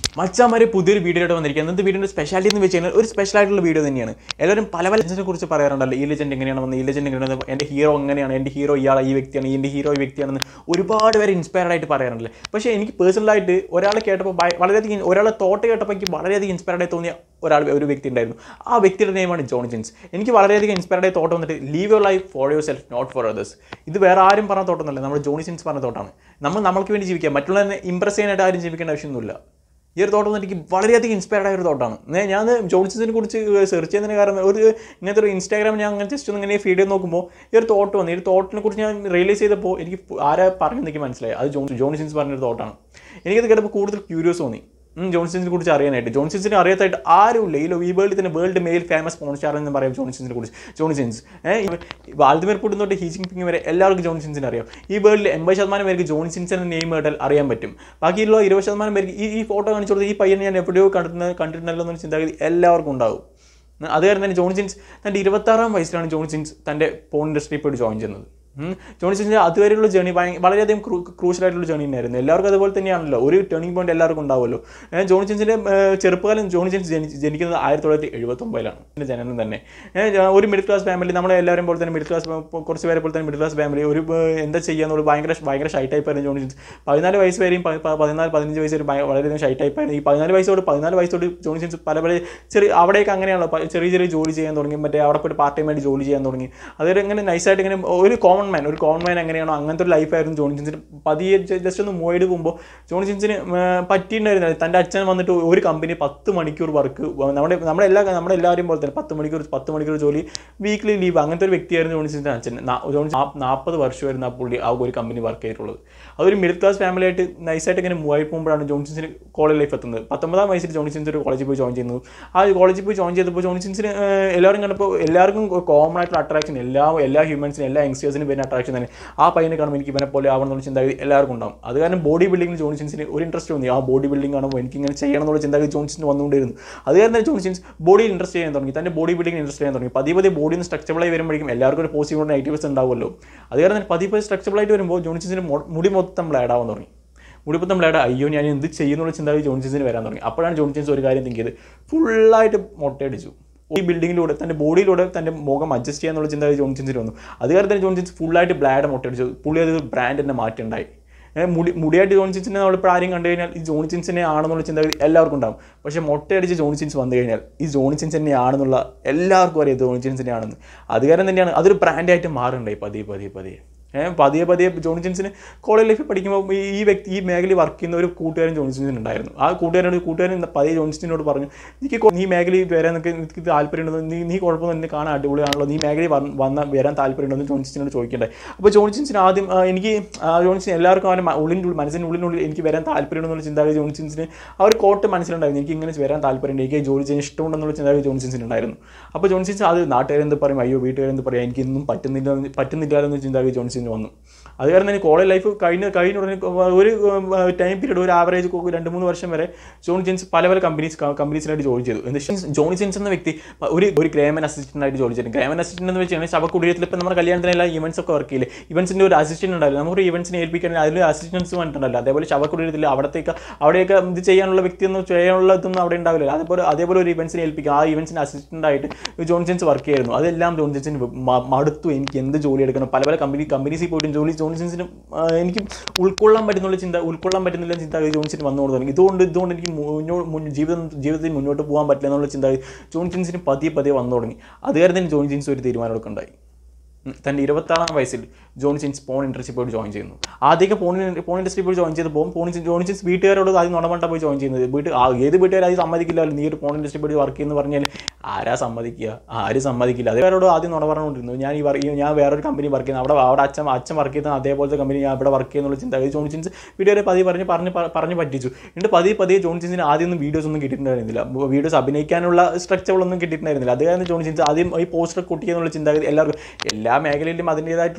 മച്ചാമാരെ പുതിയൊരു വീഡിയോ ആയിട്ട് വന്നിരിക്കുന്നത് ഇന്നത്തെ വീഡിയോയുടെ സ്പെഷ്യാലിറ്റി എന്ന് വെച്ച് കഴിഞ്ഞാൽ ഒരു സ്പെഷ്യൽ ആയിട്ടുള്ള വീഡിയോ തന്നെയാണ് എല്ലാവരും പല പല ലെജൻസിനെ കുറിച്ച് പറയാറുണ്ടല്ലോ ഈ ലെജൻഡ് എങ്ങനെയാണ് വന്നത് ഈ ലെജൻഡ് എങ്ങനെയാണ് വന്നത്? എൻ്റെ ഹീറോ എങ്ങനെയാണ് എൻ്റെ ഹീറോ ഇയാളെ ഈ വ്യക്തിയാണ് എൻ്റെ ഹീറോ ഈ വ്യക്തിയാണെന്ന് ഒരുപാട് പേര് ഇൻസ്പയർഡ് ആയിട്ട് പറയാറുണ്ടല്ലേ പക്ഷേ എനിക്ക് പേഴ്സണലായിട്ട് ഒരാളെ കേട്ടപ്പോൾ ഭയ- വളരെയധികം ഒരാളെ തോട്ട് കേട്ടപ്പോൾ എനിക്ക് വളരെയധികം ഇൻസ്പയർഡ് ആയി തോന്നിയ ഒരാൾ ഒരു വ്യക്തി ഉണ്ടായിരുന്നു ആ വ്യക്തിയുടെ നെയിമാണ് ജോൺ ജിൻസ് എനിക്ക് വളരെയധികം ഇൻസ്പയർഡ് ആയി തോട്ട് വന്നിട്ട് live your life for yourself not for others ഇത് വേറെ ആരും പറഞ്ഞ തോട്ടമൊന്നുമല്ല നമ്മുടെ ജോണി സിൻസ് പറഞ്ഞ തോട്ടാണ് നമ്മൾ നമ്മൾക്ക് വേണ്ടി ജീവിക്കാം മറ്റുള്ളവരെ ഇമ്പ്രസ് ചെയ്യാനായിട്ട് ആരും ജീവിക്കേണ്ട ആവശ്യമൊന്നുമില്ല ഈ ഒരു തോട്ടം വന്നിട്ട് എനിക്ക് വളരെയധികം ഇൻസ്പയർഡ് ആയ ഒരു തോട്ടാണ് ഞാൻ ഞാൻ ജോൺസിനെ കുറിച്ച് സെർച്ച് ചെയ്യുന്നതിന് കാരണം ഒരു ഇങ്ങനത്തെ ഒരു ഇൻസ്റ്റാഗ്രാം ഞാൻ അങ്ങനെ ജസ്റ്റ് ഒന്ന് ഇങ്ങനെ ഫീഡ് ചെയ്ത് നോക്കുമ്പോൾ ഈ ഒരു തോട്ട് വന്നു ഈ ഒരു തോട്ടിനെ കുറിച്ച് ഞാൻ റിയലൈസ് ചെയ്തപ്പോൾ എനിക്ക് ആരാ പറഞ്ഞെന്ന് എനിക്ക് മനസ്സിലായി അത് ജോൺ ജോൺസിൻസ് പറഞ്ഞൊരു തോട്ടാണ് എനിക്കത് കേട്ടപ്പോൾ കൂടുതൽ ക്യൂരിയസ് തോന്നി ഉം, ജോൺസിൻസിനെ കുറിച്ച് അറിയാനായിട്ട് ജോൺസിൻസിനെ അറിയാത്തായിട്ട് ആരുമില്ല ഈ ലോ- ഈ വേൾഡിൽ തന്നെ വേൾഡ് മെയിൽ ഫേമസ് പോൺസ്റ്റാർ എന്ന് പറയും ജോൺസിൻസിനെ കുറിച്ച് ജോൺസിൻസ് വാൽദിമർ പുട്ടിൻ തൊട്ട് ഹീജിങ് പിങ് വരെ എല്ലാവർക്കും ജോൺസിൻസിനെ അറിയാം ഈ വേൾഡിൽ എൺപത് ശതമാനം പേർക്ക് ജോൺസിൻസ് എന്ന നെയിം കേട്ടാൽ അറിയാൻ പറ്റും ബാക്കിയുള്ള ഇരുപത് ശതമാനം പേർക്ക് ഈ ഈ ഫോട്ടോ കാണിച്ചു കൊടുത്ത് ഈ പയ്യനെ ഞാൻ എവിടെയോ കണ്ടിരുന്ന കണ്ടിട്ടുണ്ടല്ലോ എന്നൊരു ചിന്താഗതി എല്ലാവർക്കും ഉണ്ടാവും അത് കാരണം തന്നെ ജോൺസിൻസ് തൻ്റെ ഇരുപത്താറാം വയസ്സിലാണ് ജോൺസിൻസ് തൻ്റെ പോൺ ഇൻഡസ്ട്രിയിൽ പോയിട്ട് ജോയിൻ ചെയ്യുന്നത് ഉം. ജോൺസിൻ്റെ അതുവരെയുള്ള ജേണി ഭയങ്കര വളരെയധികം ക്രൂഷ്യൽ ആയിട്ടുള്ള ജേണി തന്നെയായിരുന്നു എല്ലാവർക്കും അതുപോലെ തന്നെയാണല്ലോ ഒരു ടേണിംഗ് പോയിന്റ് എല്ലാവർക്കും ഉണ്ടാവുമല്ലോ ഏഹ് ജോൺസിൻ്റെ ചെറുപ്പകാലം ജോൺസിൻസ് ജനി ജനിക്കുന്നത് ആയിരത്തി തൊള്ളായിരത്തി എഴുപത്തൊമ്പതിലാണ് എൻ്റെ ജനനം തന്നെ ഏഹ് ജ- ഒരു മിഡിൽ ക്ലാസ് ഫാമിലി നമ്മളെ എല്ലാവരും പോലെ തന്നെ മിഡിൽ ക്ലാസ് കുറച്ച് പേരെ പോലെ തന്നെ മിഡിൽ ക്ലാസ് ഫാമിലി ഒരു ഏഹ്, എന്താ ചെയ്യാന്നുള്ള ഭയങ്കര ഭയങ്കര ഷൈ ടൈപ്പായിരുന്നു ജോൺസിൻസ് പതിനാല് വയസ്സ് വരെയും പ- പ- പതിനാല് പതിനഞ്ച് വയസ്സ് വരെ ഭയ- വളരെയധികം ഷൈ ടൈപ്പായിരുന്നു ഈ പതിനാല് വയസ്സോട് പതിനാല് വയസ്സോട് ജോൺസിൻസ് പല പല ചെറിയ അവിടെയൊക്കെ അങ്ങനെയാണല്ലോ പ- ചെറിയ ചെറിയ ജോലി ചെയ്യാൻ തുടങ്ങി മറ്റേ അവിടെ പോയിട്ട് പാർട്ട് ടൈം ആയിട്ട് ജോലി ചെയ്യാൻ തുടങ്ങി അതൊരു ഇങ്ങനെ നൈസായിട്ട് ഇങ്ങനെ ഒരു കോമൺ മാൻ ഒരു കോമൺ മാൻ എങ്ങനെയാണോ അങ്ങനത്തെ ഒരു ലൈഫായിരുന്നു ജോൺസിൻസിന് പതിയെ ജസ്റ്റ് ഒന്ന് മൂവ് ചെയ്ത് പോകുമ്പോൾ ജോൺസിൻസിന് പറ്റിയിട്ടുണ്ടായിരുന്നില്ല തൻ്റെ അച്ഛൻ വന്നിട്ട് ഒരു കമ്പനി പത്ത് മണിക്കൂർ വർക്ക് നമ്മുടെ നമ്മുടെ എല്ലാ നമ്മുടെ എല്ലാവരെയും പോലെ തന്നെ പത്ത് മണിക്കൂർ പത്ത് മണിക്കൂർ ജോലി വീക്ക്ലി ലീവ് അങ്ങനത്തെ ഒരു വ്യക്തിയായിരുന്നു ജോൺസിൻ്റെ അച്ഛൻ നാ- ജോൺസ് നാൽപ്പത് വർഷമായിരുന്നു ആ പുള്ളി ആ ഒരു കമ്പനി വർക്ക് ചെയ്തിട്ടുള്ളത് അതൊരു മിഡിൽ ക്ലാസ് ഫാമിലി ആയിട്ട് നൈസായിട്ട് ഇങ്ങനെ മൂവ് ആയി പോകുമ്പോഴാണ് ജോൺസിൻസിന് കോളേജ് ലൈഫ് എത്തുന്നത് പത്തൊമ്പതാം വയസ്സിൽ ജോൺസിൻസ് ഒരു കോളേജിൽ പോയി ജോയിൻ ചെയ്യുന്നത് ആ കോളേജിൽ പോയി ജോയിൻ ചെയ്തപ്പോൾ ജോൺസിൻസിന് എല്ലാവരും കണ്ടപ്പോൾ എല്ലാവർക്കും കോമൺ ആയിട്ടുള്ള അട്രാക്ഷൻ എല്ലാ എല്ലാ ഹ്യൂമൻസിനും എല്ലാ യങ്സ്റ്റേഴ്സിനും വരുന്ന അട്രാക്ഷൻ തന്നെ ആ പയ്യനെ കാണുമ്പോൾ എനിക്ക് ഇവനെ പോലെ ആവണം എന്നുള്ള ചിന്താഗതി എല്ലാവർക്കും ഉണ്ടാവും അത് കാരണം ബോഡി ബിൽഡിങ്ങിൽ ജോൺസിൻസിന് ഒരു ഇൻട്രസ്റ്റ് തോന്നി ആ ബോഡി ബിൽഡിംഗ് കാണുമ്പോൾ എനിക്ക് ഇങ്ങനെ ചെയ്യണം എന്നുള്ള ചിന്താഗതി ജോൺസിന് വന്നുകൊണ്ടിരുന്നു അത് കാരണം തന്നെ ജോൺസിൻസ് ബോഡിയിൽ ഇൻട്രസ്റ്റ് ചെയ്യാൻ തുടങ്ങി തൻ്റെ ബോഡി ബിൽഡിംഗ് ഇൻട്രസ്റ്റ് ചെയ്യാൻ തുടങ്ങി പതിയെ പതിയെ ബോഡിയിൽ നിന്ന് സ്ട്രക്ചബിളായി വരുമ്പോഴേക്കും എല്ലാവർക്കും ഒരു പോസിറ്റീവ് നെഗറ്റീവ്സ് ഉണ്ടാവുമല്ലോ അത് കാരണം തന്നെ പതിയെ പതിയെ സ്ട്രക്ചബിളായിട്ട് വരുമ്പോൾ ജോൺസിൻസിന് മൊ- മുടി മൊത്തം ബ്ലാഡ് ആവാൻ തുടങ്ങി മുടിപ്പം നമ്മളവിടെ അയ്യോ ഞാൻ എന്ത് ചെയ്യുന്നുള്ള ചിന്താഗതി ജോൺസിൻസിന് വരാൻ തുടങ്ങി അപ്പോഴാണ് ജോൺസിൻസ് ഒരു കാര്യം തിങ്ക് ചെയ്ത് ഫുള്ളായിട്ട് മൊട്ടയടിച്ചു ഈ ബിൽഡിങ്ങിലൂടെ തൻ്റെ ബോഡിയിലൂടെ തൻ്റെ മുഖം അഡ്ജസ്റ്റ് ചെയ്യാന്നുള്ള ചിന്താഗതി ജോൺസിൻസിന് വന്നു അത് കാരണം തന്നെ ജോൺസിൻസ് ഫുള്ളായിട്ട് ബ്ലാഡ് മൊട്ടയടിച്ചു പുള്ളി അത് ബ്രാൻഡ് തന്നെ മാറ്റുണ്ടായി ഏ, മുടി മുടിയായിട്ട് ജോൺസിൻസിനെ നമ്മളിപ്പോൾ ആരെയും കണ്ടു കഴിഞ്ഞാൽ ഈ ജോൺസിൻസിനെ ആണെന്നുള്ള ചിന്താഗതി എല്ലാവർക്കും ഉണ്ടാവും പക്ഷേ മൊട്ടയടിച്ച് ജോൺസിൻസ് വന്നു കഴിഞ്ഞാൽ ഈ ജോൺസിൻസ് തന്നെ ആണെന്നുള്ള എല്ലാവർക്കും അറിയാം ജോൺസിൻസിനെ ആണെന്ന് അത് കാരണം തന്നെയാണ് അതൊരു ബ്രാൻഡായിട്ട് മാറുണ്ടായി പതിയെ പതിയെ പതിയെ ഏഹ് പതിയെ പതിയെ ജോൺസിൻസിന് കോളേജ് ലൈഫിൽ പഠിക്കുമ്പോൾ ഈ- ഈ വ്യക്തി ഈ മേഖലയിൽ വർക്ക് ചെയ്യുന്ന ഒരു കൂട്ടുകാരൻ ജോൺസിൻസിന് ഉണ്ടായിരുന്നു ആ കൂട്ടുകാരനോട് കൂട്ടുകാരൻ പതിയെ ജോൺസിനോട് പറഞ്ഞു എനിക്ക് കൊ- നീ മേഖലയിൽ വരാൻ നിനക്ക് എനിക്ക് താല്പര്യമുണ്ടോ നീ നീ കുഴപ്പമൊന്നും എന്നെ കാണാൻ അടിപൊളിയാണല്ലോ നീ മേഖലയിൽ വന്ന് വന്ന വരാൻ താല്പര്യമുണ്ടോ എന്ന് ജോൺസിനോട് ചോദിക്കണ്ടായി അപ്പോൾ ജോൺസിൻസിന് ആദ്യം ആ, എനിക്ക് ആ, ജോൺസിന് എല്ലാവർക്കും അവൻ്റെ ഉള്ളിൻ്റെ ഉള്ളിൽ മനസ്സിൻ്റെ ഉള്ളിനുള്ളിൽ എനിക്ക് വരാൻ താല്പര്യമുണ്ടെന്നുള്ള ചിന്താഗതി ജോൺസിൻസിന് ആ ഒരു കോട്ട് മനസ്സിലുണ്ടായിരുന്നു എനിക്ക് ഇങ്ങനെ വരാൻ താല്പര്യമുണ്ട് എനിക്ക് ജോലി ചെയ്യാൻ ഇഷ്ടമുണ്ടെന്നുള്ള ചിന്താഗതി ജോൺസിൻസിന് ഉണ്ടായിരുന്നു അപ്പോൾ ജോൺസിൻസ് അത് നാട്ടുകാരെന്ത് പറയും അയ്യോ വീട്ടുകാരെന്ത് പറയും എനിക്കൊന്നും പറ്റുന്നില്ല എന്ന് പറ്റുന്നില്ല എന്ന ചിന്താഗതി ജോൺസിന് വന്നു അത് കാരണം തന്നെ കോളേജ് ലൈഫ് കഴിഞ്ഞ കഴിഞ്ഞ ഉടനെ ഒരു ടൈം പീരീഡ് ഒരു ആവറേജ് രണ്ട് മൂന്ന് വർഷം വരെ ജോൺ ജിൻസ് പല പല കമ്പനീസ് കമ്പനീസിനായിട്ട് ജോലി ചെയ്തു എന്ന് വെച്ചാൽ ജോണി ജിൻസ് എന്ന വ്യക്തി ഒരു ഒരു ഗ്രേമൻ അസിസ്റ്റന്റ് ആയിട്ട് ജോലി ചെയ്തു ഗ്രേമൻ അസിസ്റ്റന്റ് എന്ന് വെച്ചാൽ ശവക്കുടീരത്തിൽ ഇപ്പം നമ്മുടെ കല്യാണത്തിനെല്ലാം ഇവന്റ്സ് ഒക്കെ വർക്ക് ചെയ്യില്ലേ ഇവന്റ്സിന്റെ ഒരു അസിസ്റ്റന്റ് ഉണ്ടായിരുന്നു നമുക്ക് ഇവന്റ്സിനെ ഏൽപ്പിക്കാൻ അതിൽ അസിസ്റ്റൻസ് വന്നിട്ടുണ്ടല്ലോ അതേപോലെ ശവക്കുടീരത്തിൽ അവിടത്തേക്ക് അവിടെയൊക്കെ ഇത് ചെയ്യാനുള്ള വ്യക്തിയൊന്നും ചെയ്യാനുള്ള ഇതൊന്നും അവിടെ ഉണ്ടാവില്ല അതേപോലെ അതേപോലെ ഒരു ഇവന്റ്സിനെ ഏൽപ്പിക്കുക ആ ഇവന്റ്സിന് അസിസ്റ്റന്റ് ആയിട്ട് ജോൺ ജിൻസ് വർക്ക് ചെയ്യായിരുന്നു അതെല്ലാം ജോൺ ജിൻസിന് മ- മടുത്തു എനിക്ക് എന്ത് ജോലി എടുക്കണം പല പല കമ്പനി കമ്പനീസിൽ പോയിട്ടും ജോലി ജോൺസിൻസിന് എനിക്ക് ഉൾക്കൊള്ളാൻ പറ്റുന്നുള്ള ചിന്ത ഉൾക്കൊള്ളാൻ പറ്റുന്നില്ല ചിന്താഗതി ജോൺസിന് വന്നുകൊണ്ട് തുടങ്ങി ഇതുകൊണ്ട് ഇതുകൊണ്ട് എനിക്ക് മുന്നോ- മുൻ- ജീവിതം ജീവിതത്തിൽ മുന്നോട്ട് പോകാൻ പറ്റില്ല എന്നുള്ള ചിന്താഗതി ജോൺസിൻസിന് പതിയെ പതിയെ വന്നു തുടങ്ങി അത് കാരണം തന്നെ ജോൺസിൻസ് ഒരു തീരുമാനമൊക്കെ ഉണ്ടായി ഉം. തൻ്റെ ഇരുപത്താറാം വയസ്സിൽ ജോൺ ചിൻസ് പോൺ ഇൻഡസ്ട്രി പോയി ജോയിൻ ചെയ്യുന്നു ആദ്യമൊക്കെ പോൺ പോൺ ഇൻഡസ്ട്രി പോയി ജോയിൻ ചെയ്ത് പോകും പോൺ ജോൺ ചിൻസ് വീട്ടുകാരോട് ആദ്യം നുണമണ്ട പോയി ജോയിൻ ചെയ്യുന്നത് വീട്ട് ആ- ഏത് വീട്ടുകാർ അത് സമ്മതിക്കില്ലല്ലോ നീ ഒരു പോൺ ഇൻഡസ്ട്രി പോയി വർക്ക് ചെയ്യുന്നു പറഞ്ഞാൽ ആരാ സമ്മതിക്കുക ആരും സമ്മതിക്കില്ല അതേവരോട് ആദ്യം നുണ പറഞ്ഞുകൊണ്ടിരുന്നു ഞാൻ ഈ വർക്ക് ഞാൻ വേറൊരു കമ്പനി വർക്ക് ചെയ്യുന്നു അവിടെ അവിടെ അച്ഛൻ അച്ഛൻ വർക്ക് ചെയ്യുന്ന അതേപോലത്തെ കമ്പനി ഞാൻ ഇവിടെ വർക്ക് ചെയ്യുന്നുള്ള ചിന്താഗതി ജോൺ ചിൻസ് വീട്ടുകാരെ പതിയെ പറഞ്ഞ് പറഞ്ഞ് പ- പറഞ്ഞ് പറ്റിച്ചു എന്നിട്ട് പതിയെ പതിയെ ജോൺ ചിൻസിന് ആദ്യം ഒന്നും വീഡിയോസ് ഒന്നും കിട്ടിയിട്ടുണ്ടായിരുന്നില്ല വീഡിയോസ് അഭിനയിക്കാനുള്ള സ്ട്രക്ചറുകളൊന്നും കിട്ടിയിട്ടുണ്ടായിരുന്നില്ല അത് കാരണം ജോൺ ചിൻസ് ആദ്യം ഈ പോസ്റ്റർ കൊട്ടിയെന്നുള്ള ചിന്താഗതി എല്ലാവർക്കും എല്ലാ മേഖലയിലും അതിൻ്റേതായിട്ടുള്ള ഒരു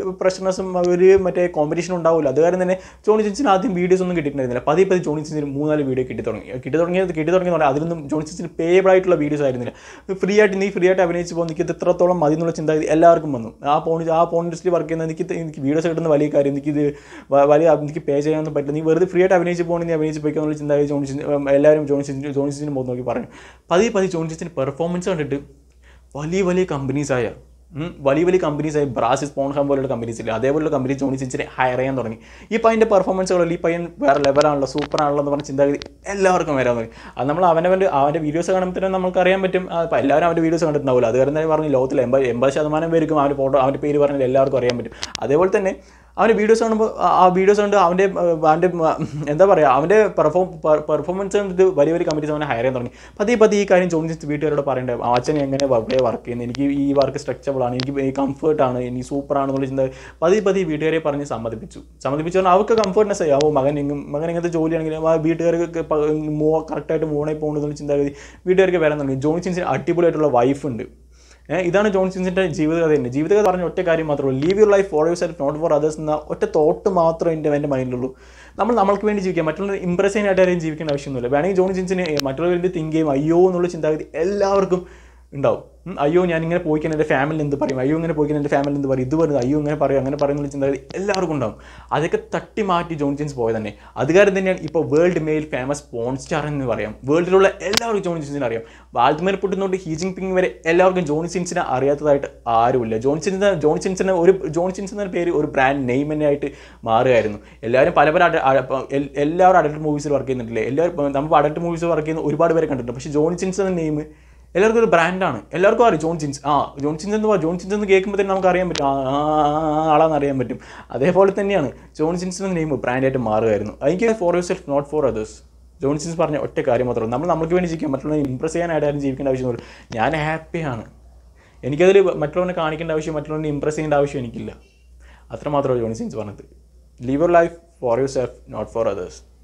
പ്രശ്നസും ഒരു മറ്റേ കോമ്പറ്റീഷൻ ഉണ്ടാവില്ല അത് കാരണം തന്നെ ജോണി സിൻസിന് ആദ്യം വീഡിയോസ് ഒന്നും കിട്ടിയിട്ടുണ്ടായിരുന്നില്ല പതി പതി ജോണി സിൻസിന് മൂന്നാല് വീഡിയോ കിട്ടി തുടങ്ങി കിട്ടി തുടങ്ങിയത് കിട്ടി തുടങ്ങിയെന്ന് പറഞ്ഞാൽ അതിലൊന്നും ജോണി സിൻസിന് പേബിൾ ആയിട്ടുള്ള വീഡിയോസ് ആയിരുന്നില്ല ഫ്രീ ആയിട്ട് നീ ഫ്രീ ആയിട്ട് അഭിനയിച്ച് പോകുന്ന എനിക്ക് ഇത് എത്രത്തോളം മതി എന്നുള്ള ചിന്താഗതി എല്ലാവർക്കും വന്നു ആ പോൺ ആ പോൺ ഇൻഡസ്ട്രി വർക്ക് ചെയ്യുന്ന എനിക്ക് ഇത് എനിക്ക് വീഡിയോസ് കിട്ടുന്ന വലിയ കാര്യം എനിക്കിത് വ- വലിയ എനിക്ക് പേ ചെയ്യാനൊന്നും പറ്റില്ല നീ വെറുതെ ഫ്രീ ആയിട്ട് അഭിനയിച്ച് പോകണമെങ്കിൽ നീ അഭിനയിച്ച് പോയിക്കുക എന്നുള്ള ചിന്താഗതി ജോണി സിൻ എല്ലാവരും ജോണി സിൻ ജോണി സിൻസിന് പോകുന്ന നോക്കി പറഞ്ഞു പതി പതി ജോണി സിൻസിൻ്റെ പെർഫോമൻസ് കണ്ടിട്ട് വലിയ വലിയ കമ്പനീസായ ഉം, വലിയ വലിയ കമ്പനീസായ ബ്രാസിസ് പോൺഹാം പോലുള്ള കമ്പനീസ് ഇല്ല അതേപോലുള്ള കമ്പനി ജോണി സിൻസിനെ ഹയർ ചെയ്യാൻ തുടങ്ങി ഈ പയ്യൻ്റെ പെർഫോമൻസുകൾ ഈ പയ്യൻ വേറെ ലെവലാണല്ലോ സൂപ്പർ ആണല്ലോ എന്ന് പറഞ്ഞ ചിന്താഗതി എല്ലാവർക്കും വരാൻ തുടങ്ങി അത് നമ്മൾ അവനവൻ്റെ അവൻ്റെ വീഡിയോസ് കാണുമ്പോൾ തന്നെ നമുക്ക് അറിയാൻ പറ്റും ആ, ഇപ്പം എല്ലാവരും അവൻ്റെ വീഡിയോസ് കണ്ടിട്ടുണ്ടാവില്ല അത് കാരണം തന്നെ പറഞ്ഞു ലോകത്തിൽ എൺപത് എൺപത് ശതമാനം പേർക്കും അവൻ്റെ ഫോട്ടോ അവൻ്റെ പേര് പറഞ്ഞാൽ എല്ലാവർക്കും അറിയാൻ പറ്റും അതേപോലെ തന്നെ അവൻ്റെ വീഡിയോസ് കാണുമ്പോൾ ആ- ആ വീഡിയോസ് കണ്ട് അവൻ്റെ ആ, അവൻ്റെ ആ, എന്താ പറയുക അവൻ്റെ പെർഫോം പെർഫോമൻസ് കണ്ടിട്ട് വലിയ വലിയ കമ്പനീസ് അവനെ ഹയർ ചെയ്യാൻ തുടങ്ങി പതിയെ പതിയെ ഈ കാര്യം ജോണി സിൻസ് വീട്ടുകാരോട് പറയണ്ടേ ആ, അച്ഛൻ എങ്ങനെ ഇവിടെ വർക്ക് ചെയ്യുന്നത് എനിക്ക് ഈ വർക്ക് സ്ട്രക്ചബിൾ ആണ് എനിക്ക് ഈ കംഫർട്ടാണ് ഇനി സൂപ്പർ ആണെന്നുള്ള ചിന്ത പതിയെ പതിയെ വീട്ടുകാരെ പറഞ്ഞ് സമ്മതിപ്പിച്ചു സമ്മതിപ്പിച്ചു പറഞ്ഞാൽ അവർക്ക് കംഫർട്ട്നെസ് ആയി ഓ മകൻ എങ്ങും മകൻ ഇങ്ങനത്തെ ജോലിയാണെങ്കിലും ആ വീട്ടുകാർക്ക് മൂവ് കറക്റ്റായിട്ട് മൂവായി പോകുന്നതെന്നുള്ള ചിന്താഗതി വീട്ടുകാർക്ക് വരാൻ തുടങ്ങി ജോണി സിൻസിന് അടിപൊളിയായിട്ടുള്ള വൈഫ് ഉണ്ട് ഏഹ് ഇതാണ് ജോൺ സിൻസിൻ്റെ ജീവിതകഥ തന്നെ ജീവിതകഥ പറഞ്ഞ ഒറ്റ കാര്യം മാത്രമേ ഉള്ളൂ live your life for yourself not for others എന്ന ഒറ്റ തോട്ട് മാത്രമേ എൻ്റെ എൻ്റെ മൈൻഡിലുള്ളൂ നമ്മൾ നമ്മൾക്ക് വേണ്ടി ജീവിക്കാം മറ്റുള്ള ഇമ്പ്രസ് ചെയ്യാനായിട്ട് ആരെയും ജീവിക്കേണ്ട ആവശ്യമൊന്നുമില്ല വേണമെങ്കിൽ ജോൺ സിൻസിന് മറ്റുള്ളവർ വേണ്ടി തിങ്ക് ചെയ്യും അയ്യോ എന്നുള്ള ചിന്താഗതി എല്ലാവർക്കും ഉണ്ടാവും ഉം, അയ്യോ ഞാൻ ഇങ്ങനെ പോയിക്കാൻ എൻ്റെ ഫാമിലി എന്ത് പറയും അയ്യോ ഇങ്ങനെ പോയിക്കാൻ എൻ്റെ ഫാമിലി എന്ത് പറയും ഇത് പറയുന്നത് അയ്യോ ഇങ്ങനെ പറയും അങ്ങനെ പറയുന്നുള്ള ചിന്താഗതി എല്ലാവർക്കും ഉണ്ടാവും അതൊക്കെ തട്ടി മാറ്റി ജോൺ ജിൻസ് പോയത് തന്നെ അതുകാരം തന്നെയാണ് ഇപ്പോൾ world male famous porn star എന്ന് പറയാം വേൾഡിലുള്ള എല്ലാവർക്കും ജോൺ സിൻസിനെ അറിയാം വാൾദ്മേർ പൊട്ടുന്നോട്ട് ഹീജിങ് പിങ് വരെ എല്ലാവർക്കും ജോൺ സിൻസിനെ അറിയാത്തതായിട്ട് ആരുമില്ല ജോൺ സിൻസിന് ജോൺ സിൻസിന് ഒരു ജോൺ സിൻസ് എന്ന പേര് ഒരു ബ്രാൻഡ് നെയിം തന്നെ ആയിട്ട് മാറുകയായിരുന്നു എല്ലാവരും പല പല അഡ- അഡ- ഇപ്പം എൽ- എല്ലാവരും അഡൽട്ട് മൂവീസിൽ വർക്ക് ചെയ്യുന്നുണ്ടല്ലേ എല്ലാവരും നമ്മൾ അഡൽട്ട് മൂവീസിൽ വർക്ക് ചെയ്യുന്ന ഒരുപാട് പേരെ കണ്ടിട്ടുണ്ട് പക്ഷേ ജോൺ സിൻസ് എന്ന നെയിം എല്ലാവർക്കും ഒരു ബ്രാൻഡാണ് എല്ലാവർക്കും അറിയാം ജോൺ ചിൻസ് ആ ജോൺ ചിൻസ് എന്ന് പറ ജോൺ ചിൻസ് എന്ന് കേൾക്കുമ്പോൾ തന്നെ നമുക്ക് അറിയാൻ പറ്റും ആ ആ, ആ, ആ ആളാന്ന് അറിയാൻ പറ്റും അതേപോലെ തന്നെയാണ് ജോൺ ചിൻസ് എന്ന നെയിം ബ്രാൻഡായിട്ട് മാറുമായിരുന്നു എനിക്ക് for yourself not for others John Sins പറഞ്ഞ ഒറ്റ കാര്യം മാത്രമേ ഉള്ളൂ. നമ്മൾ നമുക്ക് വേണ്ടി ജീവിക്കാം മറ്റുള്ളവരെ ഇമ്പ്രസ് ചെയ്യാനായിട്ട് ആരും ജീവിക്കേണ്ട ആവശ്യമൊന്നുമില്ല ഞാൻ ഹാപ്പിയാണ് എനിക്കതിൽ മറ്റുള്ളവനെ കാണിക്കേണ്ട ആവശ്യം മറ്റുള്ളവനെ ഇമ്പ്രസ് ചെയ്യേണ്ട ആവശ്യം എനിക്കില്ല അത്ര മാത്രമേ ജോൺ സിൻസ് പറഞ്ഞത് live your life for yourself not for others